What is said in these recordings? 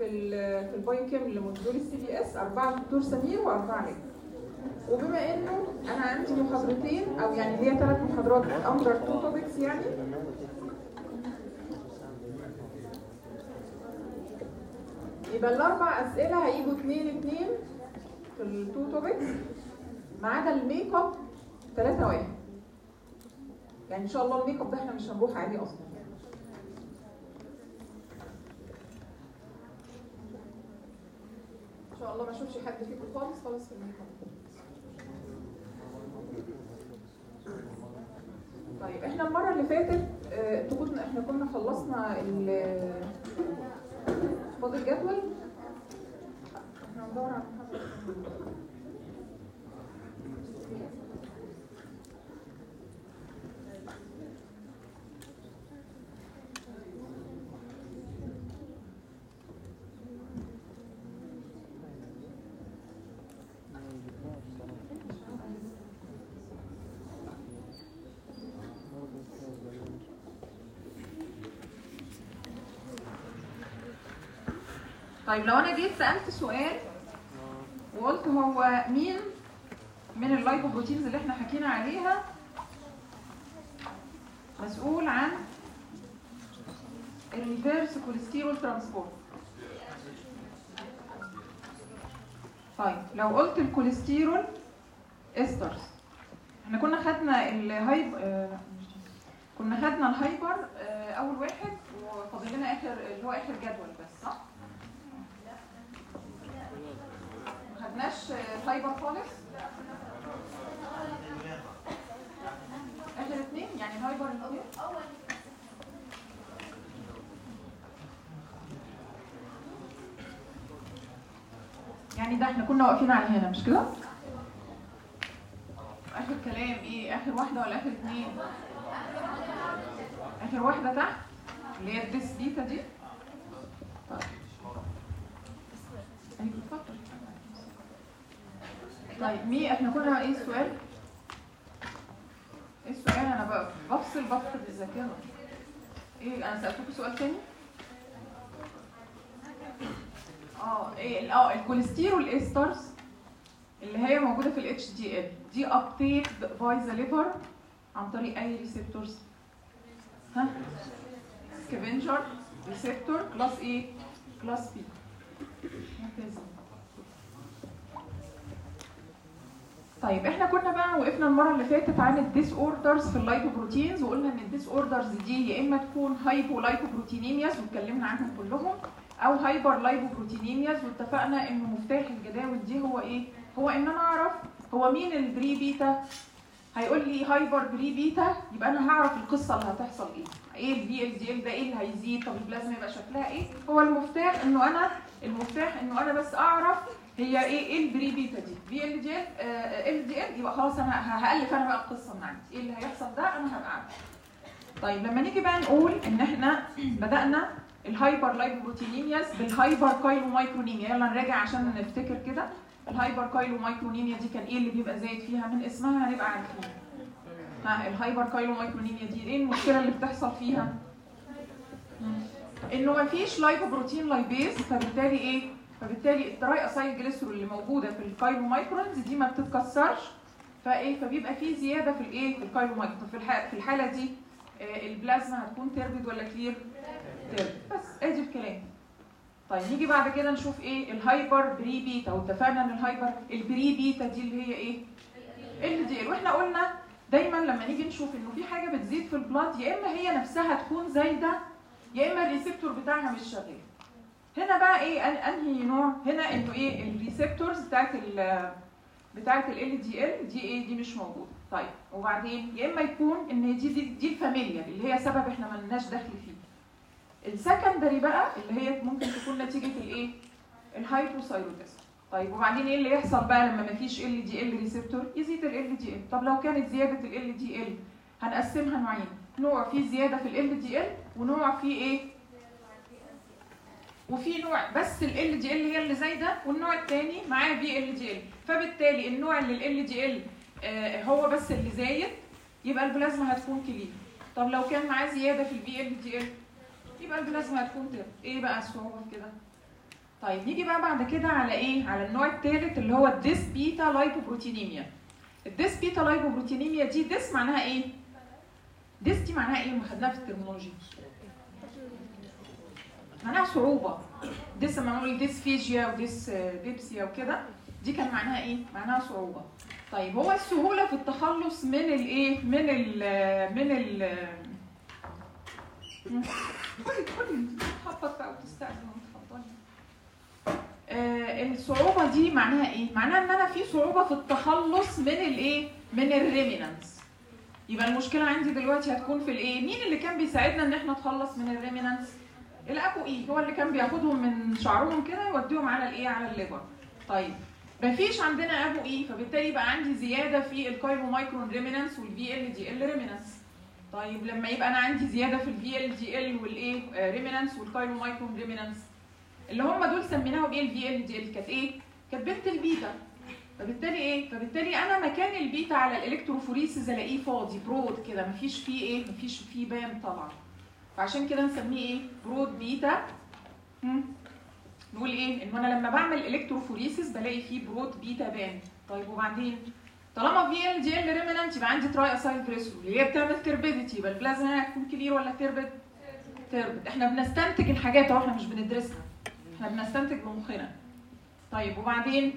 في ال في البايوكيم لموديول السي بي اس اربعه دكتور سمير واربعه ليا وبما انه انا عندي محاضرتين او يعني هي ثلاث محاضرات اندر تو توبكس يعني يبقى الاربع اسئله هيجوا اثنين اثنين في التو توبكس ما عدا الميك اب ثلاثة واحد يعني ان شاء الله الميك اب ده احنا مش هنروح عليه اصلا ان شاء الله ما اشوفش حد فيكم خالص خالص في الميك اب طيب احنا المره اللي فاتت آه، انتوا كنا احنا كنا خلصنا ال فاضل جدول احنا هندور على محمد طيب لو انا جيت سالت سؤال وقلت هو مين من اللايبوبروتينز اللي احنا حكينا عليها مسؤول عن الريفيرس كوليسترول ترانسبورت طيب لو قلت الكوليسترول استرز احنا كنا خدنا الهايب آه، كنا خدنا الهايبر آه، اول واحد وفاضل لنا اخر اللي هو اخر جدول بس صح؟ ما خدناش الهايبر خالص اخر اثنين يعني الهايبر الاثنين يعني ده احنا كنا واقفين على هنا مش كده؟ اخر كلام ايه اخر واحده ولا اخر اثنين؟ اخر واحده تحت اللي هي الديس بيتا دي طيب أيوة، اتفضل. طيب مي احنا كنا ايه السؤال؟ ايه السؤال انا بقى بفصل بفقد الذاكره ايه انا سالتكم سؤال تاني؟ اه ايه ال- اه الكوليسترول استرز اللي هي موجوده في الاتش دي ال دي ابتيك باي ذا ليفر عن طريق اي ريسبتورز ها سكافنجر ريسبتور كلاس ايه كلاس بي ممتازين طيب احنا كنا بقى وقفنا المره اللي فاتت عن الديس اوردرز في اللايبوبروتينز وقلنا ان الديس اوردرز دي يا اما تكون هايبو لايبوبروتينيمياز واتكلمنا عنهم كلهم او هايبر لايبوبروتينيمياز واتفقنا ان مفتاح الجداول دي هو ايه هو ان انا اعرف هو مين البري بيتا هيقول لي هايبر بري بيتا يبقى انا هعرف القصه اللي هتحصل ايه ايه البي ال دي ال ده ايه اللي هيزيد طب البلازما يبقى شكلها ايه هو المفتاح انه انا المفتاح انه انا بس اعرف هي ايه ايه البري بيتا دي بي ال دي ال ال دي ال يبقى خلاص انا ه- هالف انا بقى القصه من عندي ايه اللي هيحصل ده انا هبقى عارف طيب لما نيجي بقى نقول ان احنا بدانا الهايبر لايبوبروتينيمياز بالهايبر كايلومايكرونيميا يلا نراجع عشان نفتكر كده الهايبر كايلومايكرونيميا دي كان ايه اللي بيبقى زايد فيها من اسمها هنبقى عارفين ها الهايبر كايلومايكرونيميا دي ايه المشكله اللي بتحصل فيها مم. انه مفيش لايبوبروتين لايبيز فبالتالي ايه فبالتالي التراي اسايل جليسرول اللي موجوده في الكايلومايكرونز دي ما بتتكسرش فايه فبيبقى في زياده في الايه في الكايلومايكرون في الح- في الحاله دي آه، البلازما هتكون تربد ولا كلير تربد بس ادي الكلام طيب نيجي بعد كده نشوف ايه الهايبر بري بيتا واتفقنا ان الهايبر البري بيتا دي اللي هي ايه ال دي ال واحنا قلنا دايما لما نيجي نشوف انه في حاجه بتزيد في البلاد يا اما هي نفسها تكون زايده يا اما الريسبتور بتاعها مش شغال هنا بقى ايه أن- انهي نوع هنا انه ايه الريسبتورز بتاعت ال بتاعت ال دي ال دي ايه دي مش موجوده طيب وبعدين يا اما يكون ان دي دي, دي الفاميليا اللي هي سبب احنا ما لناش دخل فيه السكندري بقى اللي هي ممكن تكون نتيجه الايه الهايبوثايروديزم طيب وبعدين ايه اللي يحصل بقى لما ما فيش ال دي ال ريسبتور يزيد ال دي ال طب لو كانت زياده ال دي ال هنقسمها نوعين نوع فيه زياده في ال دي ال ونوع فيه ايه وفي نوع بس ال دي ال هي اللي زايده والنوع الثاني معاه بي ال دي ال فبالتالي النوع اللي ال دي ال هو بس اللي زايد يبقى البلازما هتكون كلير طب لو كان معاه زياده في البي ال دي ال يبقى البلازما هتكون تر ايه بقى الصعوبه في كده طيب نيجي بقى بعد كده على ايه على النوع الثالث اللي هو الديس بيتا لايبوبروتينيميا الديس بيتا لايبوبروتينيميا دي ديس معناها ايه ديس دي معناها ايه ما خدناها في الترمينولوجي معناها صعوبة ديس لما نقول ديسفيجيا وديس ديبسيا وكده دي كان معناها ايه؟ معناها صعوبة. طيب هو السهولة في التخلص من الايه؟ من ال من ال خدي خدي تخبط بقى وتستأذن وتفضلي. آه الصعوبة دي معناها ايه؟ معناها ان انا في صعوبة في التخلص من الايه؟ من الريمينانس. يبقى المشكلة عندي دلوقتي هتكون في الايه؟ مين اللي كان بيساعدنا ان احنا نتخلص من الريمينانس؟ الابو ايه هو اللي كان بياخدهم من شعرهم كده يوديهم على الايه على الليفر طيب مفيش عندنا ابو ايه فبالتالي يبقى عندي زياده في الكايرومايكرون ريمينانس والفي ال دي ال ريمينانس طيب لما يبقى انا عندي زياده في الفي ال دي ال والايه ريمينانس والكايرومايكرون ريمينانس اللي هم دول سميناهم ايه الفي ال دي ال كانت ايه كانت بنت البيتا فبالتالي ايه فبالتالي انا مكان البيتا على الالكتروفوريسيس الاقيه فاضي برود كده مفيش فيه ايه مفيش فيه بان طبعا فعشان كده نسميه ايه برود بيتا هم؟ نقول ايه ان انا لما بعمل الكتروفوريسيس بلاقي فيه برود بيتا بان طيب وبعدين طالما في ال جي ال ريمنانت يبقى عندي تراي اسايل جريسول اللي هي بتعمل تربيديتي يبقى البلازما هنا هتكون كبير ولا تربد تربد احنا بنستنتج الحاجات اهو احنا مش بندرسها احنا بنستنتج بمخنا طيب وبعدين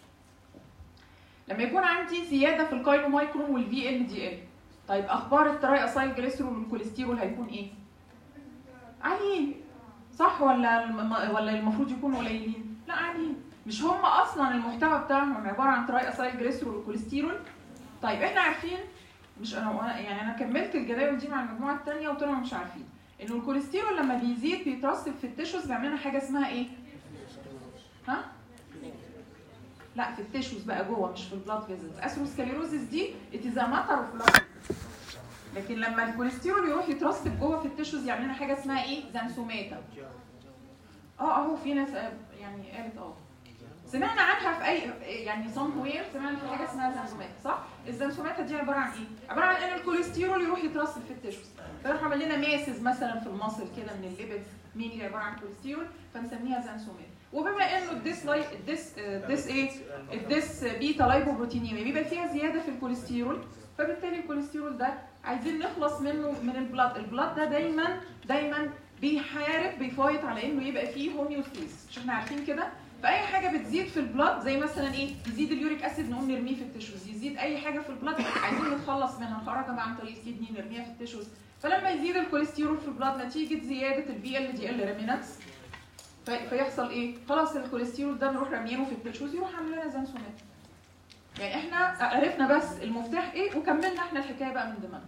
لما يكون عندي زياده في الكايلومايكرون والفي ال دي ال طيب اخبار التراي اسايل جليسرول والكوليسترول هيكون ايه عاليين صح ولا الم... ولا المفروض يكونوا قليلين لا عاليين مش هم اصلا المحتوى بتاعهم عباره عن تراي اسايل جليسرول والكوليسترول طيب احنا عارفين مش انا يعني انا كملت الجداول دي مع المجموعه الثانيه وطلعوا مش عارفين انه الكوليسترول لما بيزيد بيترسب في التشوز بيعمل لنا حاجه اسمها ايه ها لا في التشوز بقى جوه مش في البلاد فيزلز اثيروسكليروزيس دي اتيزا ماتر اوف بلاد لكن لما الكوليسترول يروح يترسب جوه في التشوز يعمل لنا حاجه اسمها ايه زانسوماتا اه اهو في ناس يعني قالت اه سمعنا عنها في اي يعني سام وير سمعنا في حاجه اسمها زانسوماتا صح الزانسوماتا دي عباره عن ايه عباره عن ان الكوليسترول يروح يترسب في التشوز فيروح عمل لنا ماسز مثلا في المصل كده من الليبيدز مين اللي عباره عن كوليسترول فنسميها زانسوماتا وبما انه الديس لاي الديس الديس ايه الديس بيتا لايبوبروتينيميا بيبقى فيها زياده في الكوليسترول فبالتالي الكوليسترول ده عايزين نخلص منه من البلاد البلاد ده دايما دايما بيحارب بيفايت على انه يبقى فيه هوميوستيز مش احنا عارفين كده فاي حاجه بتزيد في البلاد زي مثلا ايه يزيد اليوريك اسيد نقوم نرميه في التشوز يزيد اي حاجه في البلاد عايزين نتخلص منها نخرجها عن طريق الكدني نرميها في التشوز فلما يزيد الكوليسترول في البلاد نتيجه زياده البي ال دي ال ريمينانس فيحصل ايه خلاص الكوليسترول ده نروح رامينه في التشوز يروح عامل لنا زنسومات يعني احنا عرفنا بس المفتاح ايه وكملنا احنا الحكايه بقى من دماغنا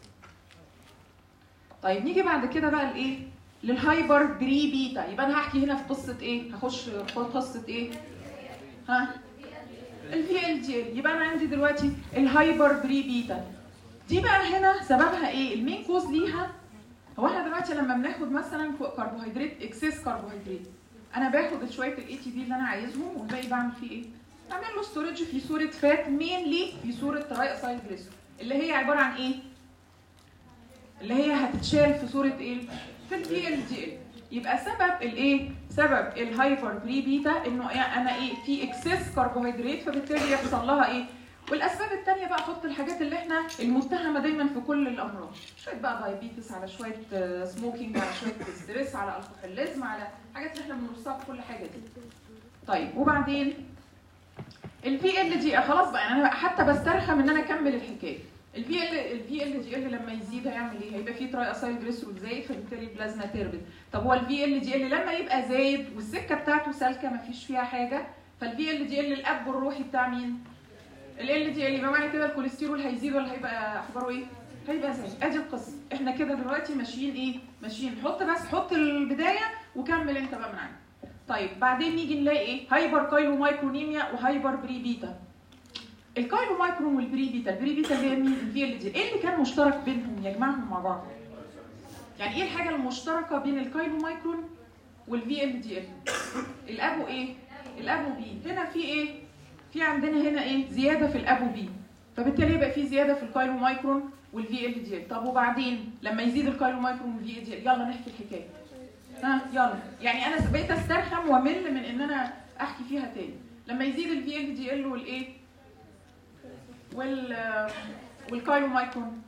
طيب نيجي بعد كده بقى لايه للهايبر بري بيتا يبقى انا هحكي هنا في قصه ايه هخش في قصه ايه ها الفي ال جي يبقى انا عندي دلوقتي الهايبر بري بيتا دي بقى هنا سببها ايه المين كوز ليها هو احنا دلوقتي لما بناخد مثلا كربوهيدرات اكسس كربوهيدرات انا باخد شويه الاي تي بي اللي انا عايزهم والباقي بعمل فيه ايه بعمل له ستورج في صوره فات مينلي في صوره تراي اسايل جليسرول اللي هي عباره عن ايه اللي هي هتتشال في صوره ايه في البي ال دي ال يبقى سبب الايه سبب الهايبر بري بيتا انه إيه انا ايه في اكسس كربوهيدرات فبالتالي يحصل لها ايه والاسباب الثانيه بقى احط الحاجات اللي احنا المتهمه دايما في كل الامراض شويه بقى دايابيتس على شويه سموكينج على شويه ستريس على الكحوليزم على حاجات اللي احنا بنرصها في كل حاجه دي طيب وبعدين الفي ال دي خلاص بقى انا حتى بسترخم ان انا اكمل الحكايه الفي ال الفي ال دي ال لما يزيد هيعمل ايه؟ هيبقى فيه تراي اسايل جليسرول زايد فبالتالي البلازما تربط طب هو الفي ال دي ال لما يبقى زايد والسكه بتاعته سالكه ما فيش فيها حاجه فالفي ال دي ال الاب الروحي بتاع مين؟ ال ال دي ال يبقى معنى كده الكوليسترول هيزيد ولا هيبقى اخباره ايه؟ هيبقى زايد ادي القصه احنا كده دلوقتي ماشيين ايه؟ ماشيين حط بس حط البدايه وكمل انت بقى من عندك طيب بعدين نيجي نلاقي ايه؟ هايبر كايلو مايكرونيميا وهايبر بري بيتا الكايلو مايكرون والبري بيتا البري بيتا اللي هي مين الفي ال دي ايه اللي كان مشترك بينهم يجمعهم مع بعض يعني ايه الحاجه المشتركه بين الكايلو مايكرون والفي ال دي ال الابو ايه الابو بي هنا في ايه في عندنا هنا ايه زياده في الابو بي فبالتالي يبقى في زياده في الكايلو مايكرون والفي ال دي ال طب وبعدين لما يزيد الكايلو مايكرون والفي ال دي ال يلا نحكي الحكايه ها يلا يعني انا بقيت استرخم وامل من ان انا احكي فيها تاني لما يزيد الفي ال دي ال والايه وال والكايرومايكرون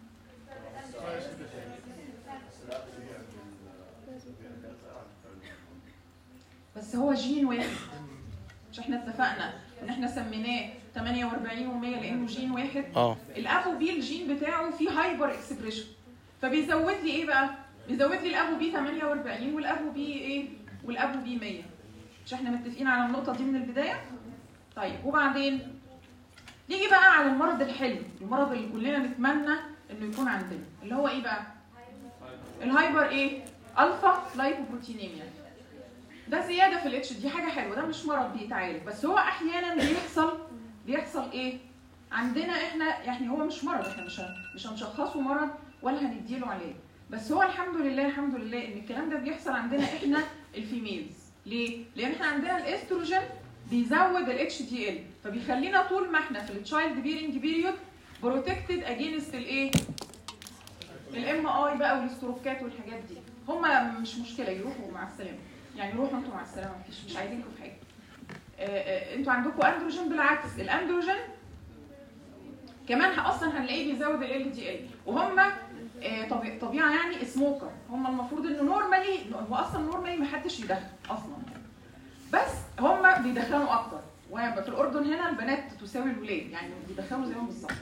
بس هو جين واحد مش احنا اتفقنا ان احنا سميناه 48 و100 لانه جين واحد اه الابو بي الجين بتاعه فيه هايبر اكسبريشن فبيزود لي ايه بقى؟ بيزود لي الابو بي 48 والابو بي ايه؟ والابو بي 100 مش احنا متفقين على النقطه دي من البدايه؟ طيب وبعدين نيجي بقى على المرض الحلو المرض اللي كلنا نتمنى انه يكون عندنا اللي هو ايه بقى؟ الهايبر ايه؟ الفا لايبوبروتينيميا ده زياده في الاتش دي حاجه حلوه ده مش مرض بيتعالج بس هو احيانا بيحصل بيحصل ايه؟ عندنا احنا يعني هو مش مرض احنا مش هن- مش هنشخصه مرض ولا هنديله علاج بس هو الحمد لله الحمد لله ان الكلام ده بيحصل عندنا احنا الفيميلز ليه؟ لان احنا عندنا الاستروجين بيزود الاتش دي ال فبيخلينا طول ما احنا في التشايلد بيرنج بيريود بروتكتد اجينست الايه؟ الام اي بقى والاستروكات والحاجات دي هم مش مشكله يروحوا مع السلامه يعني روحوا انتوا مع السلامه مفيش مش عايزينكم في حاجه آه، آه، انتوا عندكم اندروجين بالعكس الاندروجين كمان اصلا هنلاقيه بيزود ال دي ال وهم آه، طبي- طبيعه يعني سموكر هم المفروض انه نورمالي هو اصلا نورمالي ما حدش يدخن اصلا بس هم بيدخنوا اكتر وفي الاردن هنا البنات تساوي الولاد يعني بيدخنوا زيهم بالظبط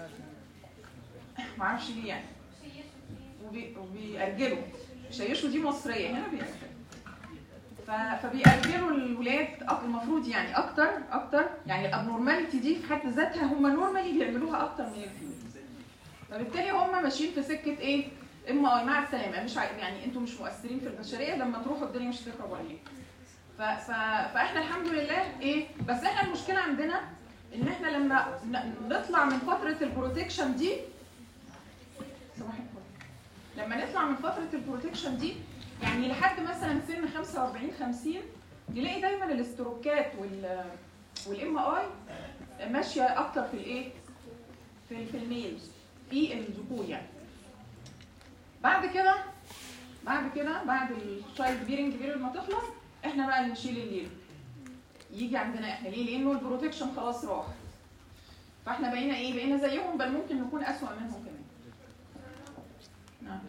معرفش ليه يعني وبي- وبيأجلوا شيشوا دي مصريه هنا بيأجلوا ف- فبيأجلوا الولاد أك- المفروض يعني اكتر اكتر يعني الابنورماليتي دي في حد ذاتها هم نورمالي بيعملوها اكتر من الفيميل فبالتالي هم ماشيين في سكه ايه؟ اما اي مع السلامه مش عاي- يعني انتوا مش مؤثرين في البشريه لما تروحوا الدنيا مش هتخرب عليكم ف... ف... فاحنا الحمد لله ايه بس احنا المشكله عندنا ان احنا لما ن- نطلع من فتره البروتكشن دي صباح الفل لما نطلع من فتره البروتكشن دي يعني لحد مثلا سن 45 50 نلاقي دايما الاستروكات وال والام اي ماشيه اكتر في الايه في في الميلز في الذكور يعني بعد كده بعد كده بعد الشايلد بيرنج بيريود ما تخلص احنا بقى اللي نشيل الليل يجي عندنا احنا ليه لانه البروتكشن خلاص راح فاحنا بقينا ايه بقينا زيهم بل ممكن نكون اسوأ منهم كمان نعم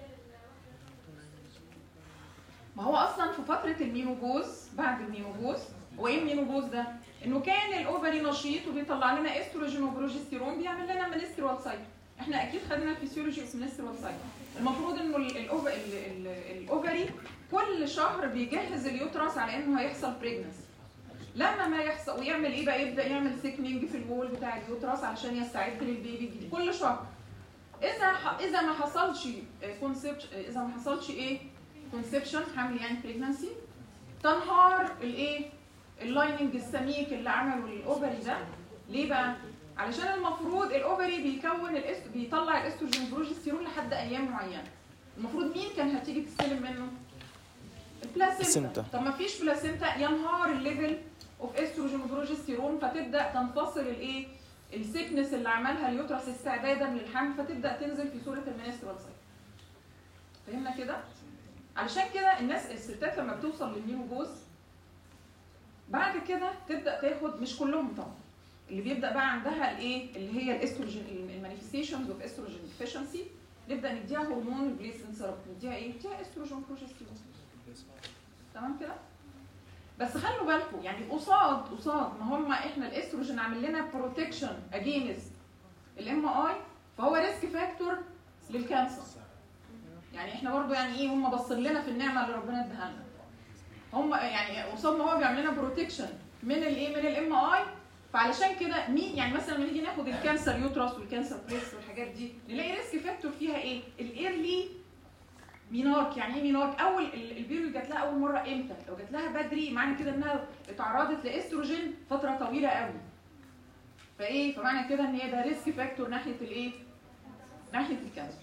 ما هو اصلا في فتره المينوبوز بعد المينوبوز هو ايه المينوبوز ده انه كان الاوفري نشيط وبيطلع لنا استروجين وبروجستيرون بيعمل لنا منسترول سايكل احنا اكيد خدنا الفسيولوجي اوف منسترول سايكل المفروض انه ال- الأوف- ال- ال- الاوفري كل شهر بيجهز اليوترس على انه هيحصل بريجنسي لما ما يحصل ويعمل ايه بقى يبدا يعمل سيكنينج في الوول بتاع اليوترس علشان يستعد للبيبي الجديد كل شهر اذا ح- اذا ما حصلش كونسبت اذا ما حصلش ايه كونسبشن حمل يعني بريجنسي تنهار الايه اللايننج السميك اللي عمله الاوفري ده ليه بقى علشان المفروض الاوفري بيكون الاست... بيطلع الاستروجين بروجستيرون لحد ايام معينه المفروض مين كان هتيجي تستلم منه البلاسينتا بلاسينتا. طب ما فيش بلاسينتا ينهار الليفل اوف استروجين وبروجستيرون فتبدا تنفصل الايه السيكنس اللي عملها اليوترس استعدادا للحمل فتبدا تنزل في صوره المنسترال سايكل فهمنا كده علشان كده الناس الستات لما بتوصل للمينوبوز بعد كده تبدا تاخد مش كلهم طبعا اللي بيبدا بقى عندها الايه اللي هي الاستروجين المانيفستيشنز اوف استروجين ديفيشنسي نبدا نديها هرمون ريبليسمنت ثيرابي نديها ايه؟ نديها استروجين بروجستيرون تمام كده؟ بس خلوا بالكم يعني قصاد قصاد ما هم احنا الاستروجين عامل لنا بروتكشن اجينست الام اي فهو ريسك فاكتور للكانسر يعني احنا برضو يعني ايه هم باصين لنا في النعمه اللي ربنا اداها لنا هم يعني قصاد ما هو بيعمل لنا بروتكشن من الايه من الام اي فعلشان كده مين يعني مثلا لما نيجي ناخد الكانسر يوترس والكانسر بريست والحاجات دي نلاقي ريسك فاكتور فيها ايه؟ الايرلي مينارك يعني ايه مينارك؟ اول ال- البيريود جات لها اول مره امتى؟ لو جات لها بدري معنى كده انها اتعرضت لاستروجين فتره طويله قوي. فايه؟ فمعنى كده ان هي ده ريسك فاكتور ناحيه الايه؟ ناحيه الكانسر.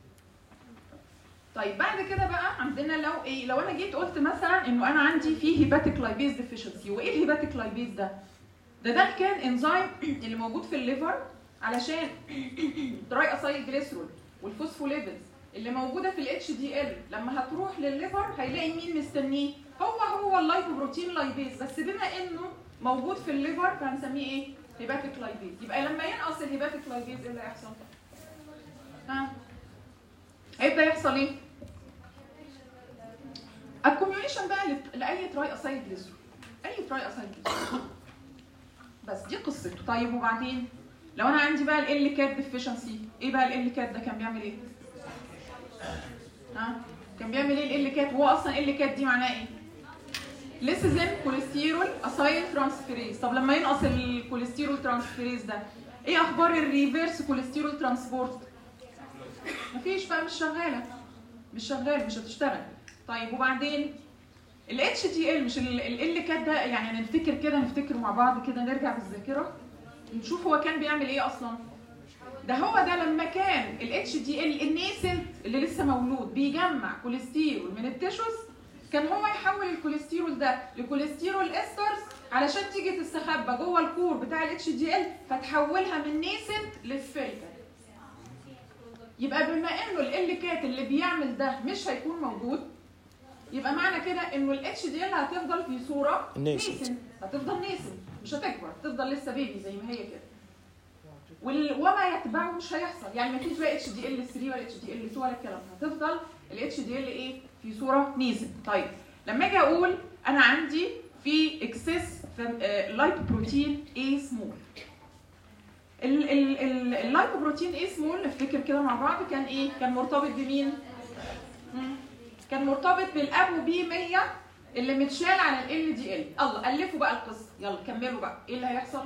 طيب بعد كده بقى عندنا لو ايه لو انا جيت قلت مثلا انه انا عندي فيه هيباتيك لايبيز ديفيشنسي وايه الهيباتيك لايبيز ده؟ ده ده كان انزيم اللي موجود في الليفر علشان تراي اسايل جليسرول والفوسفوليبيدز اللي موجوده في الاتش دي ال لما هتروح للليفر هيلاقي مين مستنيه هو هو اللايبوبروتين لايبيز بس بما انه موجود في الليفر فهنسميه ايه هيباتيك لايبيز يبقى لما ينقص الهيباتيك لايبيز ايه اللي هيحصل ها هيبدا يحصل ايه اكوميوليشن بقى لت- لاي تراي اسايد جليسرول اي تراي اسايد جليسرول بس دي قصته طيب وبعدين لو انا عندي بقى ال كات ديفيشنسي ايه بقى ال كات ده كان بيعمل ايه ها كان بيعمل ايه ال كات هو اصلا ال كات دي معناه ايه ليسيزن كوليسترول اسايل ترانسفيريز طب لما ينقص الكوليسترول ترانسفيريز ده ايه اخبار الريفيرس كوليسترول ترانسبورت مفيش بقى مش شغاله مش شغال مش هتشتغل طيب وبعدين الاتش تي ال مش ال كات ده يعني نفتكر كده نفتكر مع بعض كده نرجع بالذاكره نشوف هو كان بيعمل ايه اصلا ده هو ده لما كان الاتش دي ال النيسنت اللي لسه مولود بيجمع كوليسترول من التيشوز كان هو يحول الكوليسترول ده لكوليسترول استرز علشان تيجي تستخبى جوه الكور بتاع الاتش دي ال فتحولها من نيسنت لسفيريكال يبقى بما انه ال كات اللي بيعمل ده مش هيكون موجود يبقى معنى كده انه الاتش دي ال هتفضل في صوره Nascent. نيسنت هتفضل نيسنت مش هتكبر هتفضل لسه بيبي زي ما هي كده وال- وما يتبعه مش هيحصل يعني ما فيش بقى اتش دي ال 3 ولا اتش دي ال 2 ولا الكلام ده هتفضل الاتش دي ال ايه في صوره نيسنت طيب لما اجي اقول انا عندي في اكسس لايبوبروتين اي سمول اللايبوبروتين اي سمول نفتكر كده مع بعض كان ايه كان مرتبط بمين مم. كان مرتبط بالابو بي 100 اللي متشال على ال دي ال الله الفوا بقى القصه يلا كملوا بقى ايه اللي هيحصل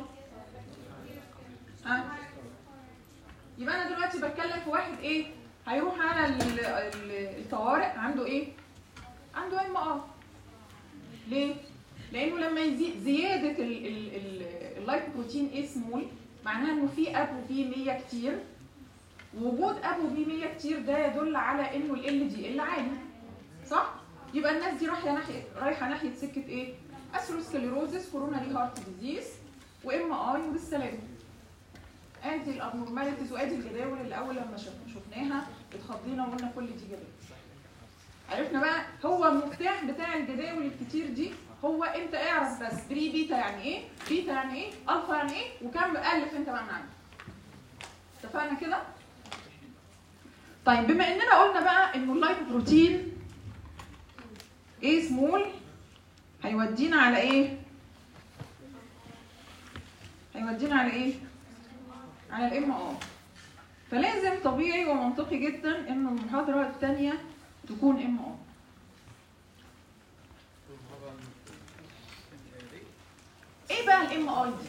ها يبقى انا دلوقتي بتكلم في واحد ايه هيروح على ال- ال- الطوارئ عنده ايه عنده ام ار ليه لانه لما يزيد زياده ال- ال- ال- اللايكوبروتين اي سمول معناها انه في ابو بي 100 كتير وجود ابو بي 100 كتير ده يدل على انه ال دي ال عالي صح يبقى الناس دي رايحه ناحيه رايحه ناحيه سكه ايه اثيروسكليروزس كوروناري هارت ديزيز وام اي وبالسلامه ادي الابنورماليتيز وادي الجداول اللي اول لما شف- شفناها اتخضينا وقلنا كل دي جداول عرفنا بقى هو المفتاح بتاع الجداول الكتير دي هو انت اعرف بس بري بيتا يعني ايه بيتا يعني ايه الفا يعني ايه وكم الف انت بقى من عندك اتفقنا كده طيب بما اننا قلنا بقى انه اللايبوبروتين ايه سمول هيودينا على ايه هيودينا على ايه على الام ار فلازم طبيعي ومنطقي جدا ان المحاضره الثانيه تكون ام ار ايه بقى الام اي دي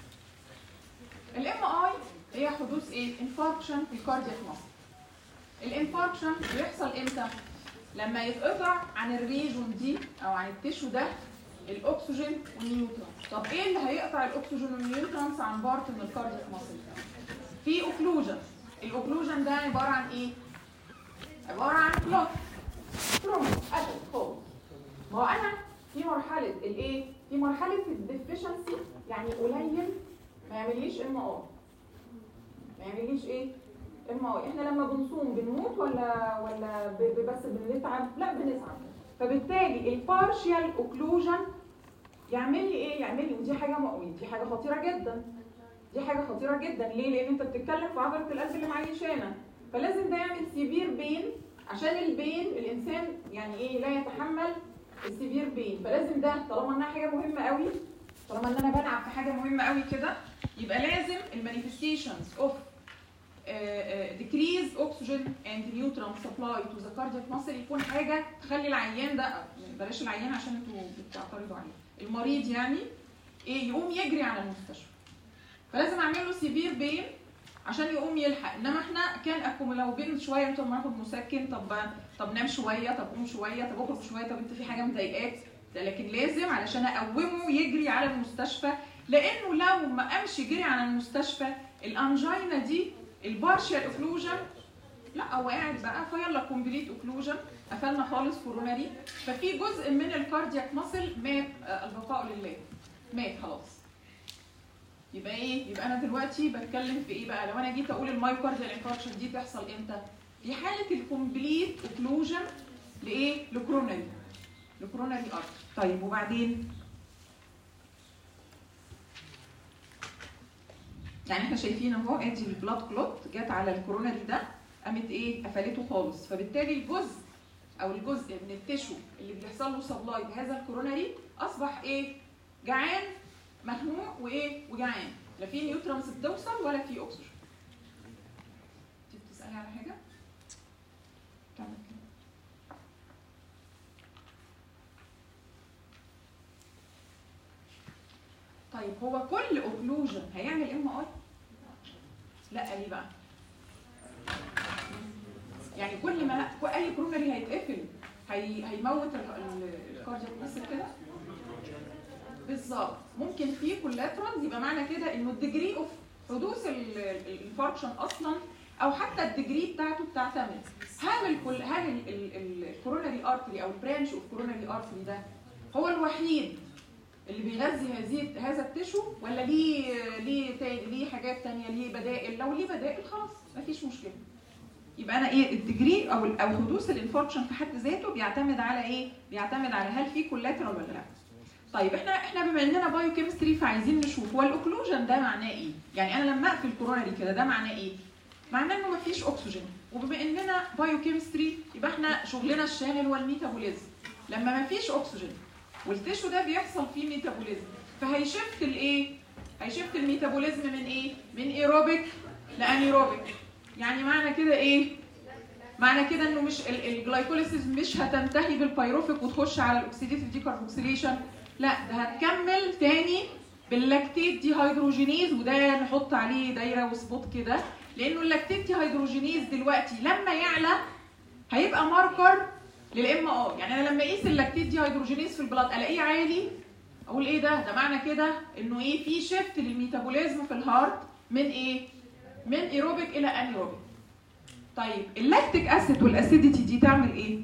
الام اي هي حدوث ايه انفاركشن في الكاردياك ماسل الانفاركشن بيحصل امتى لما يتقطع عن الريجون دي او عن التشو ده الاكسجين والنيوترونز طب ايه اللي هيقطع الاكسجين والنيوترونز عن بارت من الكاردياك ماسل في اوكلوجن الاوكلوجن ده عباره عن ايه عباره عن كلوت ثرومب ادل فوق ما هو انا في مرحله الايه في مرحله الديفيشنسي يعني قليل ما يعمليش ام ار ما يعمليش ايه ام ار احنا لما بنصوم بنموت ولا ولا ب- ب- بس بنتعب لا بنتعب فبالتالي البارشال اوكلوجن يعمل لي ايه يعمل لي ودي حاجه مؤمن دي حاجه خطيره جدا دي حاجه خطيره جدا ليه لان انت بتتكلم في عضله القلب اللي معيشانا فلازم ده يعمل سيفير بين عشان البين الانسان يعني ايه لا يتحمل السيفير بين فلازم ده طالما انها حاجه مهمه قوي طالما ان انا بلعب في حاجه مهمه قوي كده يبقى لازم المانيفستيشنز اوف decrease oxygen and nutrient supply to the cardiac muscle يكون حاجه تخلي العيان ده بلاش العيان عشان انتوا بتعترضوا عليه المريض يعني ايه يقوم يجري على المستشفى فلازم اعمل له سيفير بين عشان يقوم يلحق انما احنا كان اكم لو بين شويه طب ناخد مسكن طب طب نام شويه طب قوم شويه طب اخرج شويه طب انت في حاجه مضايقاك ده لكن لازم علشان اقومه يجري على المستشفى لانه لو ما قامش يجري على المستشفى الانجينا دي البارشال اوكلوجن لا هو قاعد بقى فيلا كومبليت اوكلوجن قفلنا خالص كوروناري ففي جزء من الكاردياك ماسل مات آه، البقاء لله مات خلاص يبقى ايه يبقى انا دلوقتي بتكلم في ايه بقى لو انا جيت اقول المايوكارديال انفاركشن دي تحصل امتى في حاله الكومبليت اوكلوجن لايه لكرونري لكرونري ارت طيب وبعدين يعني احنا شايفين اهو ادي البلاد كلوت جت على الكورونري ده قامت ايه قفلته خالص فبالتالي الجزء او الجزء من التشو اللي بيحصل له سبلاي بهذا الكورونري اصبح ايه جعان مخنوق وايه وجعان لا في نيوترانس بتوصل ولا في اكسجين انت بتسالي على حاجه تعمل كده طيب هو كل اوكلوجن هيعمل ام اي لا ليه بقى يعني كل ما اي كرونري هيتقفل هي... هيموت الكاردياك بس كده بالظبط ممكن في كولاترالز يبقى معنى كده انه الديجري اوف حدوث الانفاركشن اصلا او حتى الديجري بتاعته بتعتمد هل الكل هل الكورونري ارتري او البرانش اوف كورونري ارتري ده هو الوحيد اللي بيغذي هذه هذا التشو ولا ليه ليه تاني ليه حاجات تانية ليه بدائل لو ليه بدائل خلاص مفيش مشكله يبقى انا ايه الديجري او او حدوث الانفاركشن في حد ذاته بيعتمد على ايه بيعتمد على هل في كولاترال ولا لا طيب احنا احنا بما اننا بايو كيمستري فعايزين نشوف هو الاوكلوجن ده معناه ايه يعني انا لما اقفل كورونري كده ده معناه ايه معناه انه مفيش اكسجين وبما اننا بايو كيمستري يبقى احنا شغلنا الشامل هو الميتابوليزم لما مفيش اكسجين والتشو ده بيحصل فيه ميتابوليزم فهيشفت الايه هيشفت الميتابوليزم من ايه من ايروبيك لانيروبيك يعني معنى كده ايه معنى كده انه مش الجلايكوليسيس مش هتنتهي بالبيروفيك وتخش على الاكسيديتيف دي كاربوكسيليشن لا ده هتكمل تاني باللاكتيت دي هيدروجينيز وده نحط عليه دايره وسبوت كده لانه اللاكتيت دي هيدروجينيز دلوقتي لما يعلى هيبقى ماركر للام اه يعني انا لما اقيس اللاكتيت دي هيدروجينيز في البلاد الاقيه عالي اقول ايه ده ده معنى كده انه ايه في شيفت للميتابوليزم في الهارت من ايه من ايروبيك الى انيروبيك طيب اللاكتيك اسيد والاسيديتي دي تعمل ايه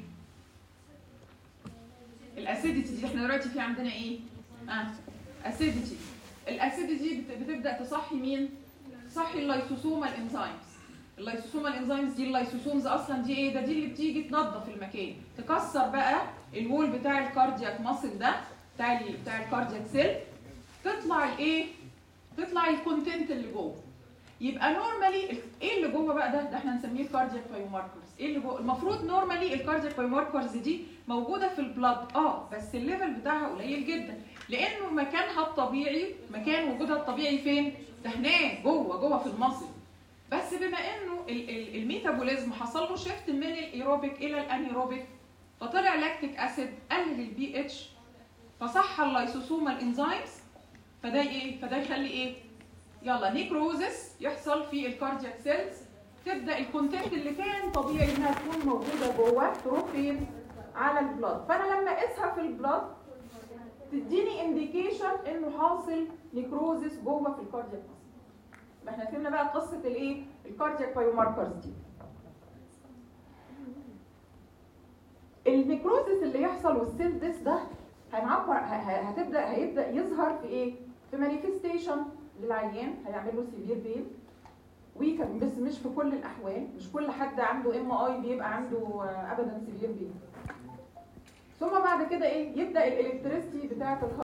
الاسيديتي دي احنا دلوقتي في عندنا ايه اه اسيديتي الاسيديتي بتبدا تصحي مين تصحي اللايسوسومال انزيمز اللايسوسومال انزيمز دي اللايسوسومز اصلا دي ايه ده دي اللي بتيجي تنظف المكان تكسر بقى الوول بتاع الكاردياك ماسل ده بتاع ال بتاع الكاردياك سيل تطلع الايه تطلع الكونتنت اللي جوه يبقى نورمالي ايه اللي جوه بقى ده ده احنا هنسميه الكاردياك بايوماركرز ايه اللي جوه المفروض نورمالي الكاردياك بايوماركرز دي موجوده في البلاد اه بس الليفل بتاعها قليل جدا لانه مكانها الطبيعي مكان وجودها الطبيعي فين ده هناك جوه جوه في المصل بس بما انه الميتابوليزم حصل له شيفت من الايروبيك الى الانيروبيك فطلع لاكتيك اسيد قلل البي اتش فصح اللايسوسومال انزيمز فده ايه فده يخلي ايه يلا نيكروزس يحصل في الكاردياك سيلز تبدا الكونتنت اللي كان طبيعي انها تكون موجوده جوه تروح فين على البلاد فانا لما اقيسها في البلاد تديني انديكيشن انه حاصل نيكروزس جوه في الكاردياك ما احنا فهمنا بقى قصه الايه الكاردياك بايوماركرز دي النيكروزس اللي يحصل والسيل ديس ده هنعبر هتبدا هيبدا يظهر في ايه في مانيفستيشن للعيان هيعمل له سيفير بين ويكن بس مش في كل الاحوال مش كل حد عنده ام اي بيبقى عنده ابدا سيفير بين ثم بعد كده ايه يبدا الالكتريستي بتاعه